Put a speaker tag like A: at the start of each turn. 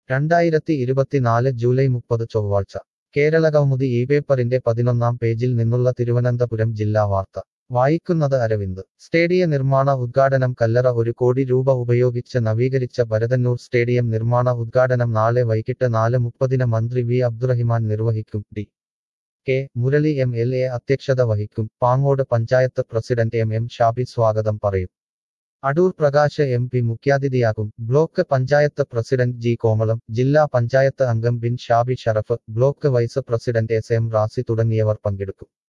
A: രണ്ടായിരത്തി ഇരുപത്തിനാല് ജൂലൈ മുപ്പത് ചൊവ്വാഴ്ച കേരളകൗമുദി ഈ പേപ്പറിന്റെ പതിനൊന്നാം പേജിൽ നിന്നുള്ള തിരുവനന്തപുരം ജില്ലാ വാർത്ത വായിക്കുന്നത് അരവിന്ദ് സ്റ്റേഡിയ നിർമ്മാണ ഉദ്ഘാടനം കല്ലറ ഒരു കോടി രൂപ ഉപയോഗിച്ച് നവീകരിച്ച ഭരതന്നൂർ സ്റ്റേഡിയം നിർമ്മാണ ഉദ്ഘാടനം നാളെ വൈകിട്ട് നാല് മുപ്പതിന് മന്ത്രി വി അബ്ദുറഹിമാൻ നിർവഹിക്കും D K Murali M L A അധ്യക്ഷത വഹിക്കും Pangode panchayat president M M Shabi സ്വാഗതം പറയും അടൂർ പ്രകാശ് എം പി മുഖ്യാതിഥിയാകും block panchayat president G Komalam ജില്ലാ പഞ്ചായത്ത് അംഗം Bin Shabi Sharaf block vice president S M Razi തുടങ്ങിയവർ പങ്കെടുക്കും